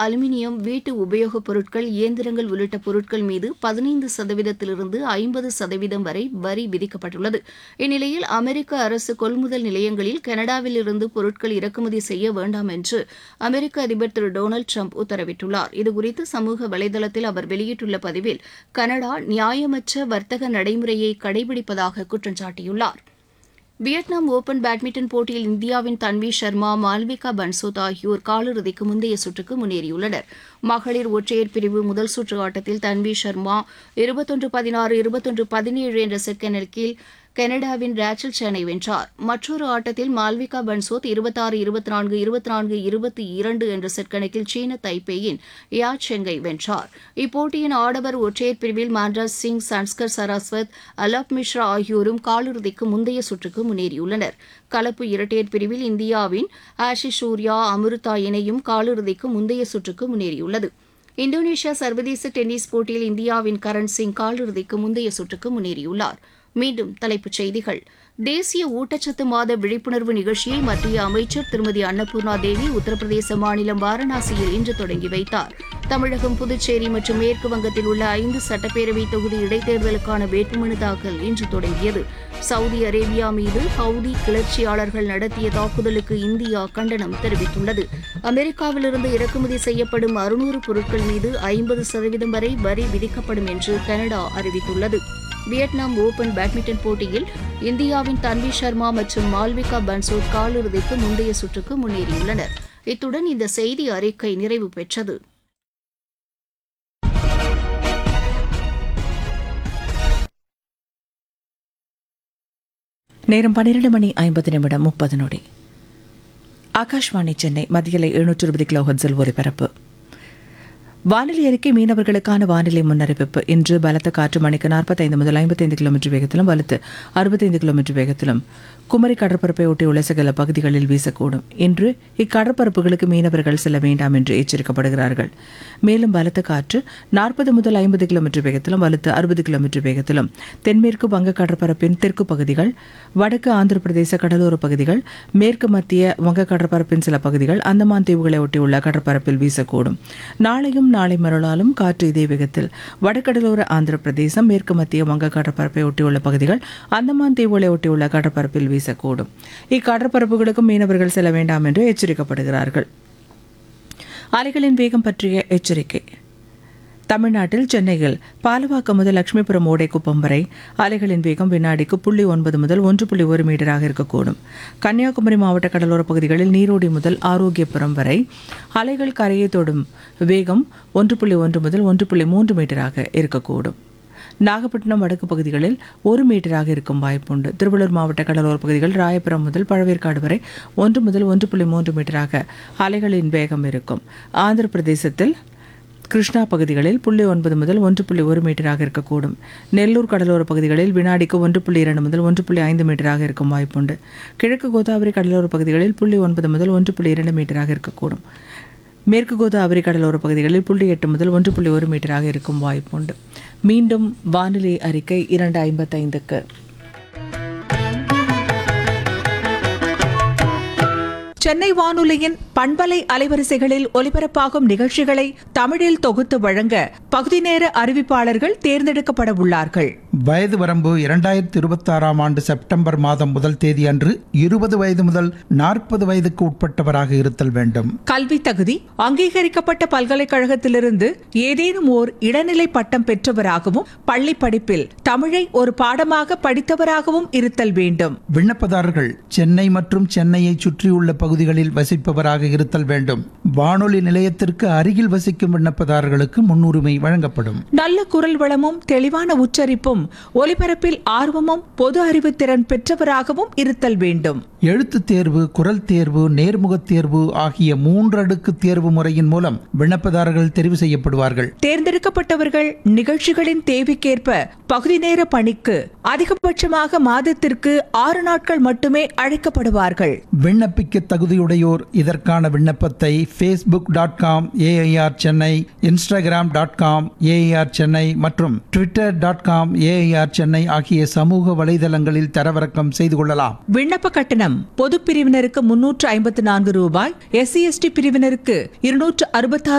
aluminium வீட்டு உபயோகப் பொருட்கள் இயந்திரங்கள் உள்ளிட்ட பொருட்கள் மீது பதினைந்து சதவீதத்திலிருந்து ஐம்பது சதவீதம் வரை வரி விதிக்கப்பட்டுள்ளது இந்நிலையில் அமெரிக்க அரசு கொள்முதல் நிலையங்களில் கனடாவில் இருந்து பொருட்கள் இறக்குமதி செய்ய வேண்டாம் என்று அமெரிக்க அதிபர் திரு டொனால்டு ட்ரம்ப் உத்தரவிட்டுள்ளார் இதுகுறித்து சமூக வலைதளத்தில் அவர் வெளியிட்டுள்ள பதிவில் கனடா நியாயமற்ற வர்த்தக நடைமுறையை கடைபிடிப்பதாக குற்றம் சாட்டியுள்ளார் வியட்நாம் ஓபன் பேட்மிண்டன் போட்டியில் இந்தியாவின் தன்வி சர்மா மால்விகா பன்சோத் ஆகியோர் காலிறுதிக்கு முந்தைய சுற்றுக்கு முன்னேறியுள்ளனர் மகளிர் ஒற்றையர் பிரிவு முதல் சுற்று ஆட்டத்தில் தன்வி சர்மா இருபத்தொன்று பதினாறு இருபத்தொன்று பதினேழு என்ற செட் கணக்கில் கனடாவின் ரேச்சல் சென்னை வென்றார் மற்றொரு ஆட்டத்தில் மால்விகா பன்சோத் இருபத்தாறு இருபத்தி நான்கு இருபத்தி நான்கு இருபத்தி இரண்டு என்ற செட் கணக்கில் சீன தைப்பேயின் யா செங்கை வென்றார் இப்போட்டியின் ஆடவர் ஒற்றையர் பிரிவில் மான்ராஜ் சிங் சன்ஸ்கர் சரஸ்வத் அலாப் மிஸ்ரா ஆகியோரும் காலிறுதிக்கு முந்தைய சுற்றுக்கு முன்னேறியுள்ளனர் கலப்பு இரட்டையர் பிரிவில் இந்தியாவின் ஆஷிஷ் சூர்யா அமிர்தா இணையும் காலிறுதிக்கு முந்தைய சுற்றுக்கு முன்னேறியுள்ளது இந்தோனேஷியா சர்வதேச டென்னிஸ் போட்டியில் இந்தியாவின் கரண் சிங் காலிறுதிக்கு முந்தைய சுற்றுக்கு முன்னேறியுள்ளார் மீண்டும் தலைப்புச் செய்திகள் தேசிய ஊட்டச்சத்து மாத விழிப்புணர்வு நிகழ்ச்சியை மத்திய அமைச்சர் திருமதி அன்னபூர்ணா தேவி உத்தரப்பிரதேச மாநிலம் வாரணாசியில் இன்று தொடங்கி வைத்தார் தமிழகம் புதுச்சேரி மற்றும் மேற்கு வங்கத்தில் உள்ள ஐந்து சட்டப்பேரவை தொகுதி இடைத்தேர்தலுக்கான வேட்புமனு தாக்கல் இன்று தொடங்கியது சவுதி அரேபியா மீது ஹவுதி கிளர்ச்சியாளர்கள் நடத்திய தாக்குதலுக்கு இந்தியா கண்டனம் தெரிவித்துள்ளது அமெரிக்காவிலிருந்து இறக்குமதி செய்யப்படும் அறுநூறு பொருட்கள் மீது ஐம்பது சதவீதம் வரை வரி விதிக்கப்படும் என்று கனடா அறிவித்துள்ளது வியட்நாம் ஓபன் பேட்மிண்டன் போட்டியில் இந்தியாவின் தன்வி சர்மா மற்றும் மால்விகா பன்சோத் காலிறுதிக்கு முந்தைய சுற்றுக்கு முன்னேறியுள்ளனர் இத்துடன் இந்த செய்தி அறிக்கை நிறைவு பெற்றது நேரம் பன்னிரண்டு மணி ஐம்பது நிமிடம் முப்பது நொடி ஆகாஷ்வாணி சென்னை மத்தியில எழுநூற்று இருபது கிலோ ஹெட்ஸில் ஒலிபரப்பு வானிலை அறிக்கை மீனவர்களுக்கான வானிலை முன்னறிவிப்பு இன்று பலத்த காற்று மணிக்கு நாற்பத்தைந்து முதல் ஐம்பத்தைந்து கிலோமீட்டர் வேகத்திலும் வலுத்து அறுபத்தைந்து கிலோமீட்டர் வேகத்திலும் குமரி கடற்பரப்பை ஒட்டியுள்ள சில பகுதிகளில் வீசக்கூடும் இன்று இக்கடற்பரப்புகளுக்கு மீனவர்கள் செல்ல வேண்டாம் என்று எச்சரிக்கப்படுகிறார்கள் மேலும் பலத்த காற்று நாற்பது முதல் ஐம்பது கிலோமீட்டர் வேகத்திலும் வலுத்து அறுபது கிலோமீட்டர் வேகத்திலும் தென்மேற்கு வங்க கடற்பரப்பின் தெற்கு பகுதிகள் வடக்கு ஆந்திர பிரதேச கடலோர பகுதிகள் மேற்கு மத்திய வங்க கடற்பரப்பின் சில பகுதிகள் அந்தமான் தீவுகளை ஒட்டியுள்ள கடற்பரப்பில் வீசக்கூடும் நாளையும் நாளை மறுநாளும் காற்று இதே வேகத்தில் வடகடலோர ஆந்திர பிரதேசம் மேற்கு மத்திய வங்க கடற்பரப்பை ஒட்டியுள்ள பகுதிகள் அந்தமான் தீவுகளை ஒட்டியுள்ள கடற்பரப்பில் வீசக்கூடும் இக்கடற்பரப்புகளுக்கும் மீனவர்கள் செல்ல வேண்டாம் என்று எச்சரிக்கப்படுகிறார்கள் அலைகளின் வேகம் பற்றிய எச்சரிக்கை தமிழ்நாட்டில் சென்னையில் பாலவாக்கம் முதல் லட்சுமிபுரம் ஓடைக்குப்பம் வரை அலைகளின் வேகம் வினாடிக்கு புள்ளி ஒன்பது முதல் ஒன்று புள்ளி ஒரு மீட்டராக இருக்கக்கூடும் கன்னியாகுமரி மாவட்ட கடலோரப் பகுதிகளில் நீரோடி முதல் ஆரோக்கியபுரம் வரை அலைகள் கரையை தொடும் வேகம் ஒன்று புள்ளி ஒன்று முதல் ஒன்று புள்ளி மூன்று மீட்டராக இருக்கக்கூடும் நாகப்பட்டினம் வடக்கு பகுதிகளில் ஒரு மீட்டராக இருக்கும் வாய்ப்புண்டு திருவள்ளூர் மாவட்ட கடலோர பகுதிகள் ராயபுரம் முதல் பழவேற்காடு வரை ஒன்று முதல் ஒன்று புள்ளி மூன்று மீட்டராக அலைகளின் வேகம் இருக்கும் ஆந்திர பிரதேசத்தில் கிருஷ்ணா பகுதிகளில் புள்ளி ஒன்பது முதல் ஒன்று புள்ளி ஒரு மீட்டராக இருக்கக்கூடும் நெல்லூர் கடலோர பகுதிகளில் வினாடிக்கு ஒன்று புள்ளி இரண்டு முதல் ஒன்று புள்ளி ஐந்து மீட்டராக இருக்கும் வாய்ப்புண்டு கிழக்கு கோதாவரி கடலோர பகுதிகளில் புள்ளி ஒன்பது முதல் ஒன்று புள்ளி இரண்டு மீட்டராக இருக்கக்கூடும் மேற்கு கோதாவரி கடலோர பகுதிகளில் புள்ளி எட்டு முதல் ஒன்று புள்ளி ஒரு மீட்டராக இருக்கும் வாய்ப்புண்டு மீண்டும் வானிலை அறிக்கை இரண்டு ஐம்பத்தைந்துக்கு சென்னை வானொலியின் பண்பலை அலைவரிசைகளில் ஒலிபரப்பாகும் நிகழ்ச்சிகளை தமிழில் தொகுத்து வழங்க பகுதி நேர அறிவிப்பாளர்கள் தேர்ந்தெடுக்கப்பட உள்ளார்கள் வயது வரம்பு இரண்டாயிரத்தி இருபத்தாறாம் ஆண்டு செப்டம்பர் மாதம் முதல் தேதி அன்று இருபது வயது முதல் நாற்பது வயதுக்கு உட்பட்டவராக இருத்தல் வேண்டும் கல்வி தகுதி அங்கீகரிக்கப்பட்ட பல்கலைக்கழகத்திலிருந்து ஏதேனும் ஓர் இடைநிலை பட்டம் பெற்றவராகவும் பள்ளி படிப்பில் தமிழை ஒரு பாடமாக படித்தவராகவும் இருத்தல் வேண்டும் விண்ணப்பதாரர்கள் சென்னை மற்றும் சென்னையை சுற்றியுள்ள பகுதிகளில் வசிப்பவராக இருத்தல் வேண்டும் வானொலி நிலையத்திற்கு அருகில் வசிக்கும் விண்ணப்பதாரர்களுக்கு முன்னுரிமை வழங்கப்படும் நல்ல குரல் வளமும் தெளிவான உச்சரிப்பும் ஒலிபரப்பில் ஆர்வமும் பொது அறிவு திறன் பெற்றவராகவும் இருத்தல் வேண்டும் எழுத்துத் தேர்வு குரல் தேர்வு நேர்முகத் தேர்வு ஆகிய மூன்றடுக்கு தேர்வு முறையின் மூலம் விண்ணப்பதாரர்கள் தெரிவு செய்யப்படுவார்கள் தேர்ந்தெடுக்கப்பட்டவர்கள் நிகழ்ச்சிகளின் தேவைக்கேற்ப பகுதி நேர பணிக்கு அதிகபட்சமாக மாதத்திற்கு ஆறு நாட்கள் மட்டுமே அழைக்கப்படுவார்கள் விண்ணப்பிக்க தகுதியுடையோர் இதற்கான விண்ணப்பத்தை Facebook dot com AIR Chennai Instagram dot com AIR Chennai மற்றும் Twitter dot com AIR Chennai ஆகிய சமூக வலைதளங்களில் தரவிறக்கம் செய்து கொள்ளலாம் விண்ணப்ப கட்டணம் பொது பிரிவினருக்கு முன்னூற்று ஐம்பத்து நான்கு ரூபாய் எஸ்சி எஸ்டி பிரிவினருக்கு இருநூற்று அறுபத்தாறு